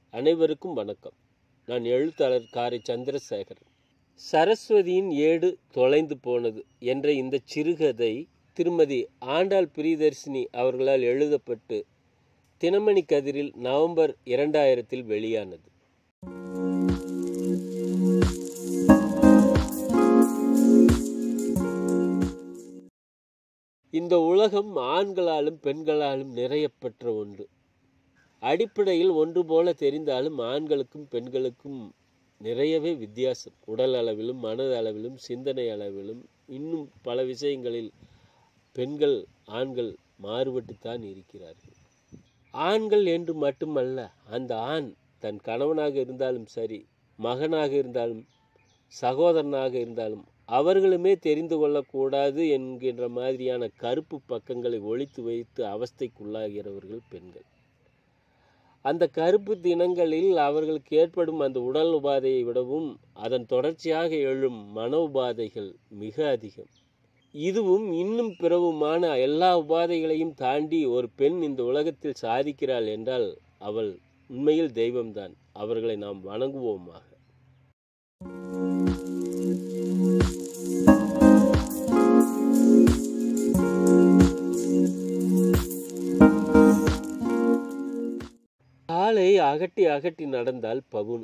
அனைவருக்கும் வணக்கம் நான் எழுத்தாளர் காரை சந்திரசேகர் சரஸ்வதியின் ஏடு தொலைந்து போனது என்ற இந்த சிறுகதை திருமதி ஆண்டாள் பிரியதர்சினி அவர்களால் எழுதப்பட்டு தினமணி கதிரில் நவம்பர் இரண்டாயிரத்தில் வெளியானது இந்த உலகம் ஆண்களாலும் பெண்களாலும் நிறையப்பெற்ற ஒன்று அடிப்படையில் ஒன்று போல தெரிந்தாலும் ஆண்களுக்கும் பெண்களுக்கும் நிறையவே வித்தியாசம் உடல் அளவிலும் மனத அளவிலும் சிந்தனை அளவிலும் இன்னும் பல விஷயங்களில் பெண்கள் ஆண்கள் மாறுபட்டுத்தான் இருக்கிறார்கள் ஆண்கள் என்று மட்டுமல்ல அந்த ஆண் தன் கணவனாக இருந்தாலும் சரி மகனாக இருந்தாலும் சகோதரனாக இருந்தாலும் அவர்களுமே தெரிந்து கொள்ளக்கூடாது என்கின்ற மாதிரியான கருப்பு பக்கங்களை ஒழித்து வைத்து அவஸ்தைக்குள்ளாகிறவர்கள் பெண்கள் அந்த கருப்பு தினங்களில் அவர்களுக்கு ஏற்படும் அந்த உடல் உபாதையை விடவும் அதன் தொடர்ச்சியாக எழும் மன உபாதைகள் மிக அதிகம் இதுவும் இன்னும் பிறவுமான எல்லா உபாதைகளையும் தாண்டி ஒரு பெண் இந்த உலகத்தில் சாதிக்கிறாள் என்றால் அவள் உண்மையில் தெய்வம்தான் அவர்களை நாம் வணங்குவோமாக காலை அகட்டி அகட்டி நடந்தால் பகுனு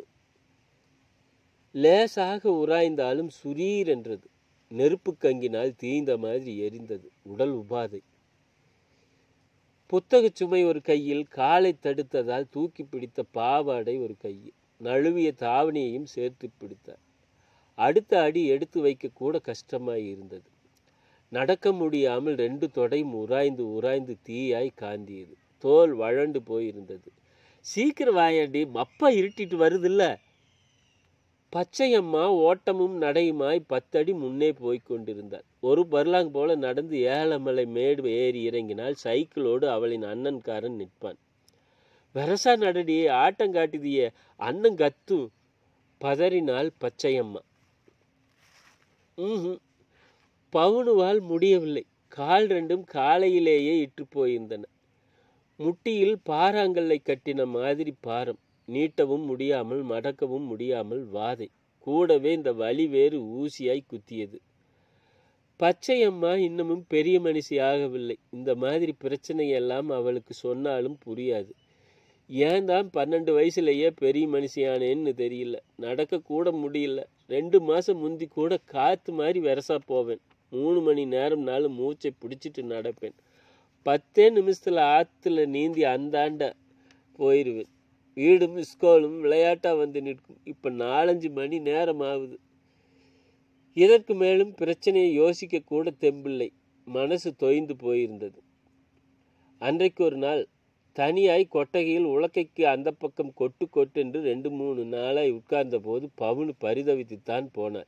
லேசாக உராய்ந்தாலும் சுரீர் என்றது நெருப்பு கங்கினால் தீய்ந்த மாதிரி எரிந்தது உடல் உபாதை புத்தகச் சுமை ஒரு கையில் காலை தடுத்ததால் தூக்கி பிடித்த பாவாடை ஒரு கையில் நழுவிய தாவணியையும் சேர்த்து பிடித்தார் அடுத்த அடி எடுத்து வைக்க கூட கஷ்டமாய் இருந்தது நடக்க முடியாமல் ரெண்டு தொடையும் உராய்ந்து உராய்ந்து தீயாய் காந்தியது தோல் வழண்டு போயிருந்தது சீக்கிரம் வாயாண்டி மப்பா இருட்டிட்டு வருதில்ல பச்சையம்மா ஓட்டமும் நடையுமாய் பத்தடி முன்னே போய்க் கொண்டிருந்தார் ஒரு பர்லாங் போல நடந்து ஏலமலை மேடு ஏறி இறங்கினால் சைக்கிளோடு அவளின் அண்ணன்காரன் நிற்பான் வெரசா நடடியே ஆட்டம் காட்டுதியே அண்ணன் கத்து பதறினாள் பச்சையம்மா ம் பவுனுவால் முடியவில்லை கால் ரெண்டும் காலையிலேயே இட்டு போயிருந்தன முட்டியில் பாறாங்கல்லை கட்டின மாதிரி பாரம் நீட்டவும் முடியாமல் மடக்கவும் முடியாமல் வாதை கூடவே இந்த வலி வேறு ஊசியாய் குத்தியது பச்சையம்மா இன்னமும் பெரிய மனுஷி ஆகவில்லை இந்த மாதிரி பிரச்சனையெல்லாம் அவளுக்கு சொன்னாலும் புரியாது ஏன் தான் பன்னெண்டு வயசுலயே பெரிய மனுஷியானேன்னு தெரியல நடக்க கூட முடியல ரெண்டு மாசம் முந்தி கூட காத்து மாதிரி வெரசா போவேன் மூணு மணி நேரம்னாலும் மூச்சை பிடிச்சிட்டு நடப்பேன் பத்தே நிமிஷத்துல ஆத்துல நீந்தி அந்தாண்ட போயிடுவேன் வீடும் ஸ்கூலும் விளையாட்டா வந்து நிற்கும் இப்ப நாலஞ்சு மணி நேரம் ஆகுது இதற்கு மேலும் பிரச்சனையை யோசிக்க கூட தெம்பில்லை மனசு தொய்ந்து போயிருந்தது அன்றைக்கு ஒரு நாள் தனியாய் கொட்டகையில் உலக்கைக்கு அந்த பக்கம் கொட்டு கொட்டு என்று ரெண்டு மூணு நாளாய் உட்கார்ந்த போது பவுனு பரிதவித்துத்தான் போனார்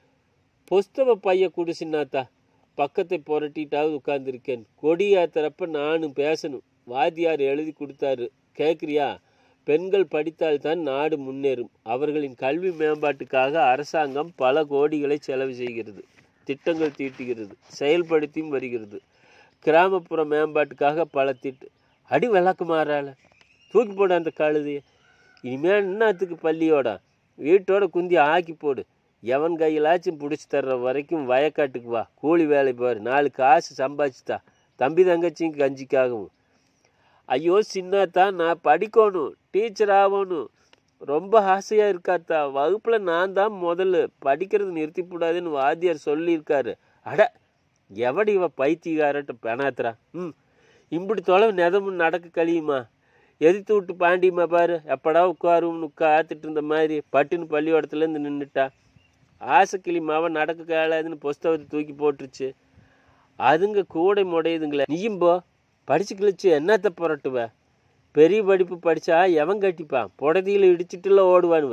புஸ்தக பைய குடிசின்னாத்தா பக்கத்தை புரட்டிட்டாவது உட்கார்ந்துருக்கேன் கொடியாத்துறப்ப நானும் பேசணும் வாத்தியார் எழுதி கொடுத்தாரு கேட்குறியா பெண்கள் படித்தால்தான் நாடு முன்னேறும் அவர்களின் கல்வி மேம்பாட்டுக்காக அரசாங்கம் பல கோடிகளை செலவு செய்கிறது திட்டங்கள் தீட்டுகிறது செயல்படுத்தியும் வருகிறது கிராமப்புற மேம்பாட்டுக்காக பல திட்டு அடி விளக்கு மாறால தூக்கி போடு அந்த கழுதைய இனிமேல் என்னத்துக்கு பள்ளியோட வீட்டோட குந்தி ஆக்கி போடு எவன் கையிலாச்சும் பிடிச்சி தர்ற வரைக்கும் வயக்காட்டுக்கு வா கூலி வேலை பாரு நாலு காசு சம்பாதிச்சுத்தா தம்பி தங்கச்சியும் கஞ்சிக்காகவும் ஐயோ சின்னாத்தா நான் படிக்கணும் டீச்சர் ஆகணும் ரொம்ப ஆசையாக இருக்காத்தா வகுப்பில் நான் தான் முதல்ல படிக்கிறது நிறுத்திக்கூடாதுன்னு வாத்தியார் சொல்லியிருக்காரு அட எவடி இவ பைத்தியகாரட்ட பெணாத்துறா ம் இப்படி தொலைவு நெதமும் நடக்க கழியுமா எதிர்த்து விட்டு பாண்டியம்மா பாரு எப்படா உட்காரும்னு உட்காத்துட்டு இருந்த மாதிரி பட்டுன்னு பள்ளிக்கூடத்துலேருந்து நின்றுட்டா ஆசைக்கிளி மாவன் நடக்க கேளாதுன்னு புஸ்தகத்தை தூக்கி போட்டுருச்சு அதுங்க கூடை முடையுதுங்களே நீயும் போ படிச்சு கிழிச்சு என்னத்த புரட்டுவ பெரிய படிப்பு படித்தா எவன் கட்டிப்பான் புடதியில் இடிச்சிட்டுல ஓடுவானுவ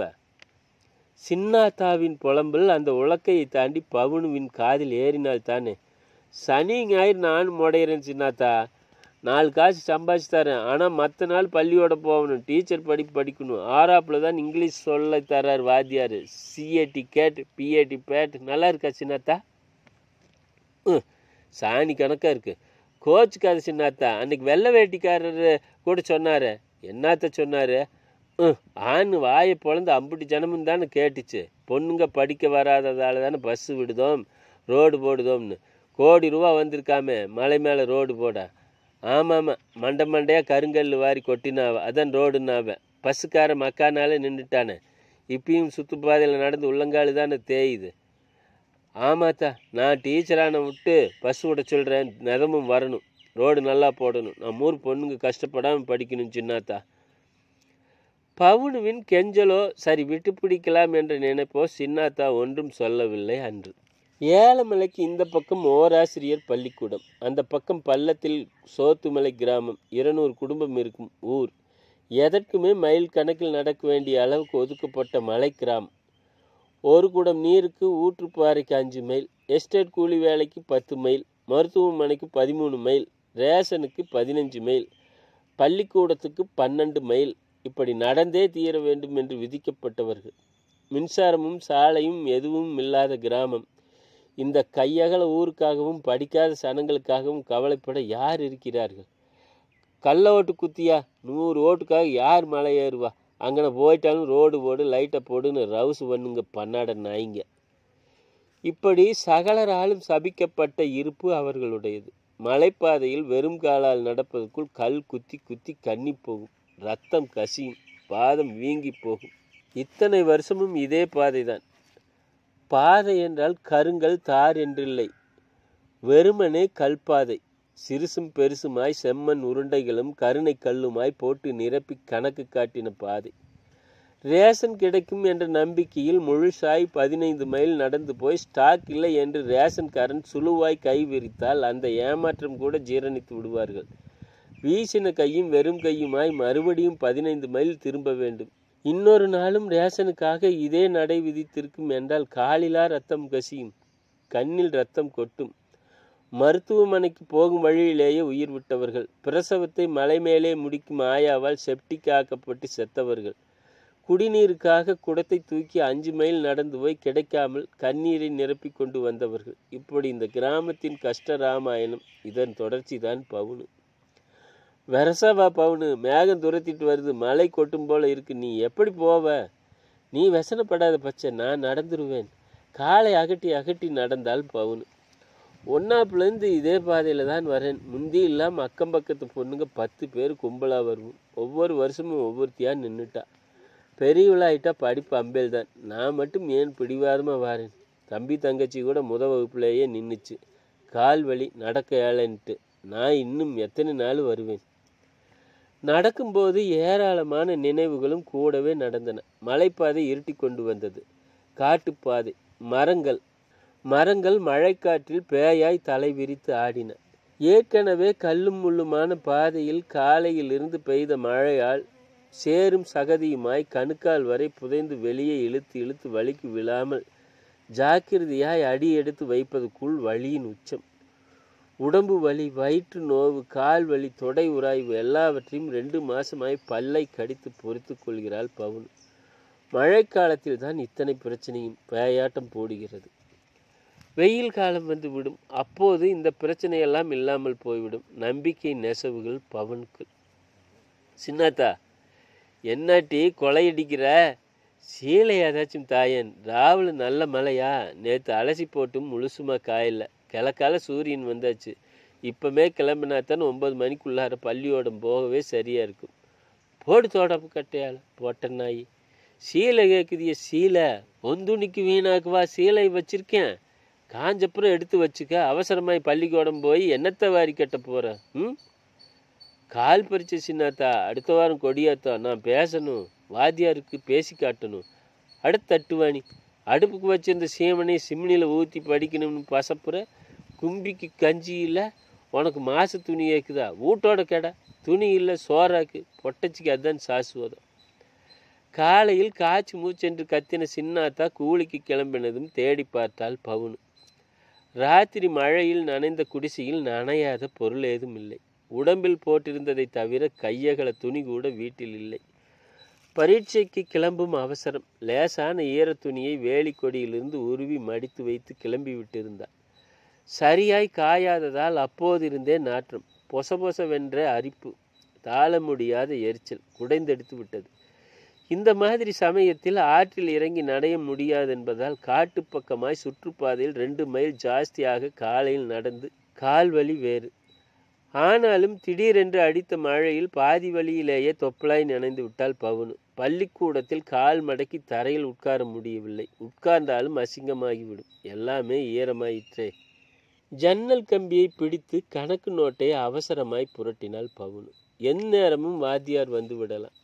சின்னாத்தாவின் புலம்பல் அந்த உலக்கையை தாண்டி பவுனுவின் காதில் ஏறினால் தானே சனி ஞாயிறு நானும் முடையிறேன் சின்னாத்தா நாலு காசு சம்பாதிச்சு தரேன் ஆனால் மற்ற நாள் பள்ளியோட போகணும் டீச்சர் படிப்பு படிக்கணும் ஆறாப்பில் தான் இங்கிலீஷ் சொல்ல தர்றார் வாத்தியார் சிஏடி கேட் பிஏடி பேட் நல்லா இருக்கா சின்னாத்தா ம் சாணி கணக்காக இருக்குது கோச்சுக்காத சின்னாத்தா அன்னைக்கு வெள்ளை வேட்டிக்காரர் கூட சொன்னார் என்னத்த சொன்னார் ம், ஆண் வாயை பொழந்து அம்புட்டு ஜனமும் தானே கேட்டுச்சு பொண்ணுங்க படிக்க வராததால தானே பஸ்ஸு விடுதோம் ரோடு போடுதோம்னு கோடி ரூபா வந்திருக்காமே மலை மேலே ரோடு போட ஆமாம் மண்டை மண்டையாக கருங்கல் வாரி கொட்டினாவ அதான் ரோடுனாவ பஸ்ஸுக்கார மக்கானாலே நின்றுட்டானே இப்பயும் சுற்றுப்பாதையில் நடந்து உள்ளங்காலு தானே தேயுது ஆமாத்தா நான் டீச்சரான விட்டு பஸ் விட சொல்கிறேன் நிதமும் வரணும் ரோடு நல்லா போடணும் நம்ம ஊர் பொண்ணுங்க கஷ்டப்படாமல் படிக்கணும் சின்னாத்தா பவுனுவின் கெஞ்சலோ சரி விட்டு பிடிக்கலாம் என்ற நினைப்போ சின்னாத்தா ஒன்றும் சொல்லவில்லை அன்று ஏலமலைக்கு இந்த பக்கம் ஓராசிரியர் பள்ளிக்கூடம் அந்த பக்கம் பள்ளத்தில் சோத்துமலை கிராமம் இருநூறு குடும்பம் இருக்கும் ஊர் எதற்குமே மைல் கணக்கில் நடக்க வேண்டிய அளவுக்கு ஒதுக்கப்பட்ட மலை கிராமம் ஒரு குடம் நீருக்கு ஊற்றுப்பாறைக்கு அஞ்சு மைல் எஸ்டேட் கூலி வேலைக்கு பத்து மைல் மருத்துவமனைக்கு பதிமூணு மைல் ரேஷனுக்கு பதினஞ்சு மைல் பள்ளிக்கூடத்துக்கு பன்னெண்டு மைல் இப்படி நடந்தே தீர வேண்டும் என்று விதிக்கப்பட்டவர்கள் மின்சாரமும் சாலையும் எதுவும் இல்லாத கிராமம் இந்த கையகல ஊருக்காகவும் படிக்காத சனங்களுக்காகவும் கவலைப்பட யார் இருக்கிறார்கள் கள்ள ஓட்டு குத்தியா நூறு ஓட்டுக்காக யார் மலை ஏறுவா அங்கன போயிட்டாலும் ரோடு போடு லைட்டை போடுன்னு ரவுசு பண்ணுங்க பன்னாட நாய்ங்க இப்படி சகலராலும் சபிக்கப்பட்ட இருப்பு அவர்களுடையது மலைப்பாதையில் வெறும் காலால் நடப்பதற்குள் கல் குத்தி குத்தி கன்னி போகும் ரத்தம் கசியும் பாதம் வீங்கி போகும் இத்தனை வருஷமும் இதே பாதைதான் பாதை என்றால் கருங்கல் தார் என்றில்லை வெறுமனே கல்பாதை சிறுசும் பெருசுமாய் செம்மண் உருண்டைகளும் கருணை கல்லுமாய் போட்டு நிரப்பி கணக்கு காட்டின பாதை ரேஷன் கிடைக்கும் என்ற நம்பிக்கையில் முழுசாய் பதினைந்து மைல் நடந்து போய் ஸ்டாக் இல்லை என்று ரேஷன்காரன் சுழுவாய் கை விரித்தால் அந்த ஏமாற்றம் கூட ஜீரணித்து விடுவார்கள் வீசின கையும் வெறும் கையுமாய் மறுபடியும் பதினைந்து மைல் திரும்ப வேண்டும் இன்னொரு நாளும் ரேஷனுக்காக இதே நடை விதித்திருக்கும் என்றால் காலிலா ரத்தம் கசியும் கண்ணில் ரத்தம் கொட்டும் மருத்துவமனைக்கு போகும் வழியிலேயே உயிர் விட்டவர்கள் பிரசவத்தை மலை மேலே முடிக்கும் ஆயாவால் செப்டிக் ஆக்கப்பட்டு செத்தவர்கள் குடிநீருக்காக குடத்தை தூக்கி அஞ்சு மைல் நடந்து போய் கிடைக்காமல் கண்ணீரை நிரப்பி கொண்டு வந்தவர்கள் இப்படி இந்த கிராமத்தின் கஷ்ட ராமாயணம் இதன் தொடர்ச்சி தான் பவுனு வெரசாவா பவுனு மேகம் துரத்திட்டு வருது மழை கொட்டும் போல இருக்கு நீ எப்படி போவ நீ வசனப்படாத பச்சை நான் நடந்துருவேன் காலை அகட்டி அகட்டி நடந்தால் பவுனு ஒன்னாப்புலேருந்து இதே பாதையில் தான் வரேன் முந்தி இல்லாமல் அக்கம் பக்கத்து பொண்ணுங்க பத்து பேர் கும்பலாக வருவோம் ஒவ்வொரு வருஷமும் ஒவ்வொருத்தியாக நின்றுட்டா பெரியவளாயிட்டா படிப்பு அம்பேல் தான் நான் மட்டும் ஏன் பிடிவாதமாக வாரேன் தம்பி தங்கச்சி கூட முத வகுப்புலேயே நின்றுச்சு கால் வலி நடக்க ஏழைன்ட்டு நான் இன்னும் எத்தனை நாள் வருவேன் நடக்கும்போது ஏராளமான நினைவுகளும் கூடவே நடந்தன மலைப்பாதை இருட்டி கொண்டு வந்தது காட்டுப்பாதை மரங்கள் மரங்கள் மழைக்காற்றில் பேயாய் தலை விரித்து ஆடின ஏற்கனவே கல்லும் முள்ளுமான பாதையில் காலையிலிருந்து பெய்த மழையால் சேரும் சகதியுமாய் கணுக்கால் வரை புதைந்து வெளியே இழுத்து இழுத்து வலிக்கு விழாமல் ஜாக்கிரதையாய் அடி எடுத்து வைப்பதற்குள் வலியின் உச்சம் உடம்பு வலி வயிற்று நோவு கால் வலி தொடை உராய்வு எல்லாவற்றையும் ரெண்டு மாசமாய் பல்லை கடித்து பொறுத்து கொள்கிறாள் பவுன் மழைக்காலத்தில் தான் இத்தனை பிரச்சனையும் பேயாட்டம் போடுகிறது வெயில் காலம் வந்து விடும் அப்போது இந்த பிரச்சனையெல்லாம் இல்லாமல் போய்விடும் நம்பிக்கை நெசவுகள் பவனுக்கு சின்னாத்தா என்னாட்டி கொலையடிக்கிற சீலை ஏதாச்சும் தாயன் ராவுல நல்ல மழையா நேற்று அலசி போட்டும் முழுசுமா காயல கிழக்கால சூரியன் வந்தாச்சு இப்பமே கிளம்பினாத்தான் ஒன்பது மணிக்குள்ளார பள்ளியோடம் போகவே சரியா இருக்கும் போடு தோடப்பு கட்டையால் போட்ட நாய் சீலை கேட்குதிய சீலை ஒந்துணிக்கு வீணாக்குவா சீலை வச்சிருக்கேன் காஞ்சப்புறம் எடுத்து வச்சுக்க அவசரமாய் பள்ளிக்கூடம் போய் என்னத்தை வாரி கட்ட போற ம் கால் பறிச்ச சின்னாத்தா அடுத்த வாரம் கொடியாத்தா நான் பேசணும் வாத்தியாருக்கு பேசி காட்டணும் அடுத்து தட்டுவாணி அடுப்புக்கு வச்சிருந்த சீமனை சிம்னியில் ஊற்றி படிக்கணும்னு பசப்புற கும்பிக்கு கஞ்சி இல்லை உனக்கு மாசு துணி கேட்குதா வீட்டோட கடை துணி இல்லை சோறாக்கு பொட்டச்சிக்கு அதுதான் சாசுவதம் காலையில் காய்ச்சி மூச்சென்று கத்தின சின்னாத்தா கூலிக்கு கிளம்பினதும் தேடி பார்த்தால் பவுனு ராத்திரி மழையில் நனைந்த குடிசையில் நனையாத பொருள் ஏதும் இல்லை உடம்பில் போட்டிருந்ததை தவிர கையகல துணி கூட வீட்டில் இல்லை பரீட்சைக்கு கிளம்பும் அவசரம் லேசான ஈரத் துணியை வேலிக்கொடியிலிருந்து உருவி மடித்து வைத்து கிளம்பி விட்டிருந்தார் சரியாய் காயாததால் அப்போதிருந்தே நாற்றம் பொச பொசவென்ற அரிப்பு தாள முடியாத எரிச்சல் குடைந்தெடுத்து விட்டது இந்த மாதிரி சமயத்தில் ஆற்றில் இறங்கி நடைய முடியாது என்பதால் காட்டு பக்கமாய் சுற்றுப்பாதையில் ரெண்டு மைல் ஜாஸ்தியாக காலையில் நடந்து கால் வலி வேறு ஆனாலும் திடீரென்று அடித்த மழையில் பாதி வழியிலேயே தொப்பலாய் நனைந்து விட்டால் பவுனு பள்ளிக்கூடத்தில் கால் மடக்கி தரையில் உட்கார முடியவில்லை உட்கார்ந்தாலும் அசிங்கமாகிவிடும் எல்லாமே ஈரமாயிற்றே ஜன்னல் கம்பியை பிடித்து கணக்கு நோட்டை அவசரமாய் புரட்டினாள் பவுனு எந்நேரமும் வாத்தியார் வந்து விடலாம்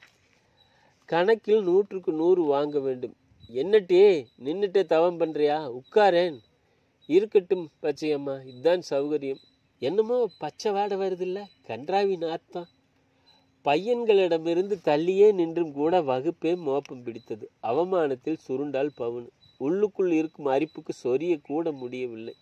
கணக்கில் நூற்றுக்கு நூறு வாங்க வேண்டும் என்னட்டே நின்னுட்டே தவம் பண்றியா உட்காரேன் இருக்கட்டும் பச்சையம்மா இதுதான் சௌகரியம் என்னமோ பச்சை வாடை வருதில்ல கன்றாவி நாத்தான் பையன்களிடமிருந்து தள்ளியே நின்றும் கூட வகுப்பே மோப்பம் பிடித்தது அவமானத்தில் சுருண்டால் பவுனு உள்ளுக்குள் இருக்கும் அரிப்புக்கு சொரிய கூட முடியவில்லை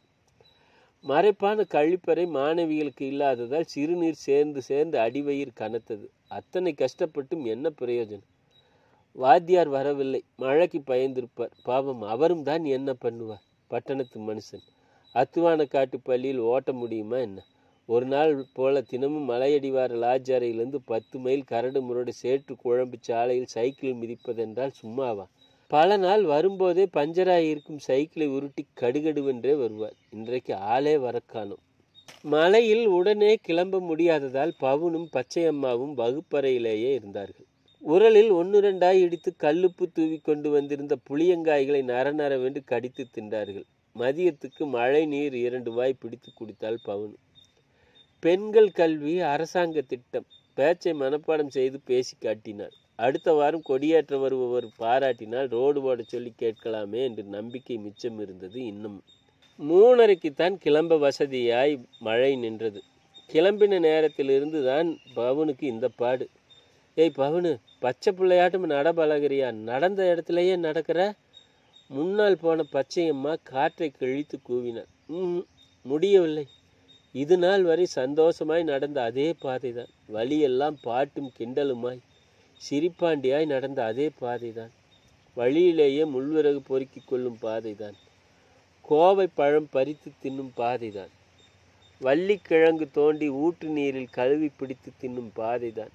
மறைப்பான கழிப்பறை மாணவிகளுக்கு இல்லாததால் சிறுநீர் சேர்ந்து சேர்ந்து அடிவயிறு கனத்தது அத்தனை கஷ்டப்பட்டும் என்ன பிரயோஜனம் வாத்தியார் வரவில்லை மழைக்கு பயந்திருப்பார் பாவம் அவரும் தான் என்ன பண்ணுவார் பட்டணத்து மனுஷன் அத்துவான காட்டு பள்ளியில் ஓட்ட முடியுமா என்ன ஒரு நாள் போல தினமும் மலையடிவார லாஜாரையிலிருந்து பத்து மைல் கரடு முரடு சேற்று குழம்பு சாலையில் சைக்கிள் மிதிப்பதென்றால் சும்மாவா பல நாள் வரும்போதே பஞ்சராய் இருக்கும் சைக்கிளை உருட்டி கடுகடுவென்றே வருவார் இன்றைக்கு ஆளே வரக்கானோம் மலையில் உடனே கிளம்ப முடியாததால் பவுனும் பச்சையம்மாவும் வகுப்பறையிலேயே இருந்தார்கள் உரலில் ஒன்று ரெண்டாய் இடித்து கல்லுப்பு தூவி கொண்டு வந்திருந்த புளியங்காய்களை நரநரவென்று கடித்து தின்றார்கள் மதியத்துக்கு மழை நீர் இரண்டு வாய் பிடித்து குடித்தால் பவுனு பெண்கள் கல்வி அரசாங்க திட்டம் பேச்சை மனப்பாடம் செய்து பேசி காட்டினார் அடுத்த வாரம் கொடியேற்ற வருபவர் பாராட்டினால் ரோடு போட சொல்லி கேட்கலாமே என்று நம்பிக்கை மிச்சம் இருந்தது இன்னும் மூணரைக்குத்தான் கிளம்ப வசதியாய் மழை நின்றது கிளம்பின நேரத்திலிருந்து தான் பவனுக்கு இந்த பாடு ஏய் பவனு பச்சை பிள்ளையாட்டம் நட பழகிறியா நடந்த இடத்துலயே நடக்கிற முன்னால் போன பச்சையம்மா காற்றை கிழித்து கூவினார் ம் முடியவில்லை இது நாள் வரை சந்தோஷமாய் நடந்த அதே பாதைதான் வழியெல்லாம் பாட்டும் கிண்டலுமாய் சிரிப்பாண்டியாய் நடந்த அதே பாதைதான் வழியிலேயே முள்விறகு பொறுக்கிக் கொள்ளும் பாதைதான் கோவை பழம் பறித்து தின்னும் பாதைதான் வள்ளிக்கிழங்கு தோண்டி ஊற்று நீரில் கழுவி பிடித்து தின்னும் பாதைதான்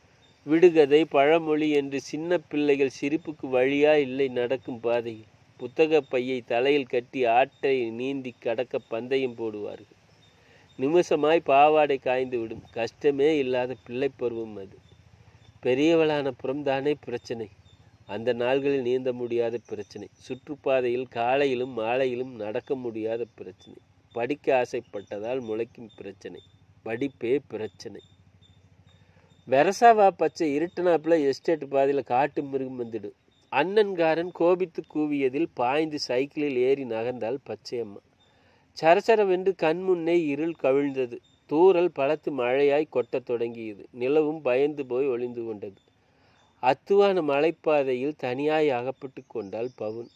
விடுகதை பழமொழி என்று சின்ன பிள்ளைகள் சிரிப்புக்கு வழியா இல்லை நடக்கும் பாதையில் புத்தக பையை தலையில் கட்டி ஆட்டை நீந்தி கடக்க பந்தயம் போடுவார்கள் நிமிஷமாய் பாவாடை காய்ந்து விடும் கஷ்டமே இல்லாத பிள்ளை பருவம் அது பெரியவளான புறம்தானே பிரச்சனை அந்த நாள்களில் நீந்த முடியாத பிரச்சனை சுற்றுப்பாதையில் காலையிலும் மாலையிலும் நடக்க முடியாத பிரச்சனை படிக்க ஆசைப்பட்டதால் முளைக்கும் பிரச்சனை படிப்பே பிரச்சனை வெரசாவா பச்சை இருட்டனாப்புல எஸ்டேட் பாதையில் காட்டு மிருகம் வந்துடு அண்ணன்காரன் கோபித்து கூவியதில் பாய்ந்து சைக்கிளில் ஏறி நகர்ந்தால் பச்சையம்மா சரசரவென்று கண் முன்னே இருள் கவிழ்ந்தது தூறல் பலத்து மழையாய் கொட்டத் தொடங்கியது நிலவும் பயந்து போய் ஒளிந்து கொண்டது அத்துவான மலைப்பாதையில் தனியாய் அகப்பட்டு கொண்டாள் பவுன்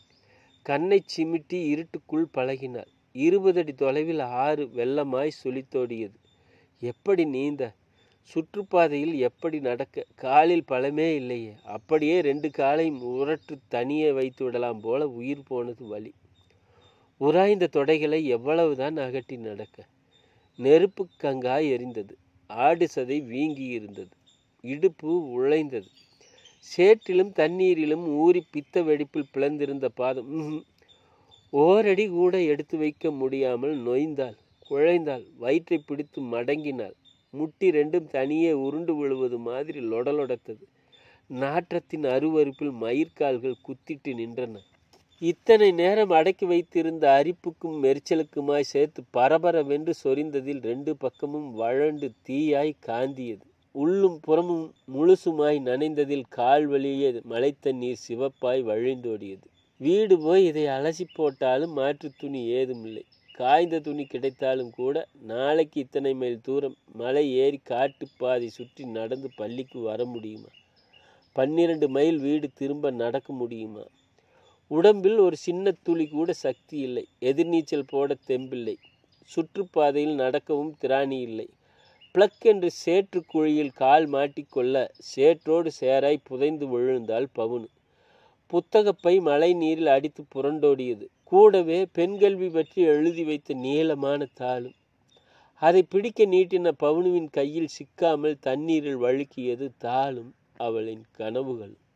கண்ணை சிமிட்டி இருட்டுக்குள் பழகினாள் இருபது அடி தொலைவில் ஆறு வெள்ளமாய் சுழித்தோடியது எப்படி நீந்த சுற்றுப்பாதையில் எப்படி நடக்க காலில் பழமே இல்லையே அப்படியே ரெண்டு காலையும் உரட்டு தனியே வைத்து விடலாம் போல உயிர் போனது வழி உராய்ந்த தொடைகளை எவ்வளவுதான் அகட்டி நடக்க நெருப்பு கங்காய் எரிந்தது ஆடு சதை வீங்கி இருந்தது இடுப்பு உழைந்தது சேற்றிலும் தண்ணீரிலும் ஊறி பித்த வெடிப்பில் பிளந்திருந்த பாதம் ம்ஹும். ஓரடி கூட எடுத்து வைக்க முடியாமல் நொய்ந்தாள் குழைந்தாள் வயிற்றை பிடித்து மடங்கினாள் முட்டி ரெண்டும் தனியே உருண்டு விழுவது மாதிரி லொடலொடத்தது நாற்றத்தின் அருவருப்பில் மயிர்கால்கள் குத்திட்டு நின்றன இத்தனை நேரம் அடக்கி வைத்திருந்த அரிப்புக்கும் மெரிச்சலுக்குமாய் சேர்த்து பரபரவென்று சொரிந்ததில் ரெண்டு பக்கமும் வழண்டு தீயாய் காந்தியது உள்ளும் புறமும் முழுசுமாய் நனைந்ததில் கால் வழியே மழை தண்ணீர் சிவப்பாய் வழிந்தோடியது வீடு போய் இதை அலசி போட்டாலும் மாற்றுத் துணி ஏதுமில்லை காய்ந்த துணி கிடைத்தாலும் கூட நாளைக்கு இத்தனை மைல் தூரம் மலை ஏறி காட்டுப்பாதை சுற்றி நடந்து பள்ளிக்கு வர முடியுமா பன்னிரண்டு மைல் வீடு திரும்ப நடக்க முடியுமா உடம்பில் ஒரு சின்ன துளி கூட சக்தி இல்லை எதிர்நீச்சல் போட தெம்பில்லை சுற்றுப்பாதையில் நடக்கவும் திராணி இல்லை பிளக் என்று சேற்று குழியில் கால் மாட்டிக்கொள்ள சேற்றோடு சேராய் புதைந்து விழுந்தாள் பவுனு புத்தகப்பை மழை நீரில் அடித்து புரண்டோடியது கூடவே பெண்கல்வி பற்றி எழுதி வைத்த நீளமான தாளும் அதை பிடிக்க நீட்டின பவுனுவின் கையில் சிக்காமல் தண்ணீரில் வழுக்கியது தாளும் அவளின் கனவுகளும்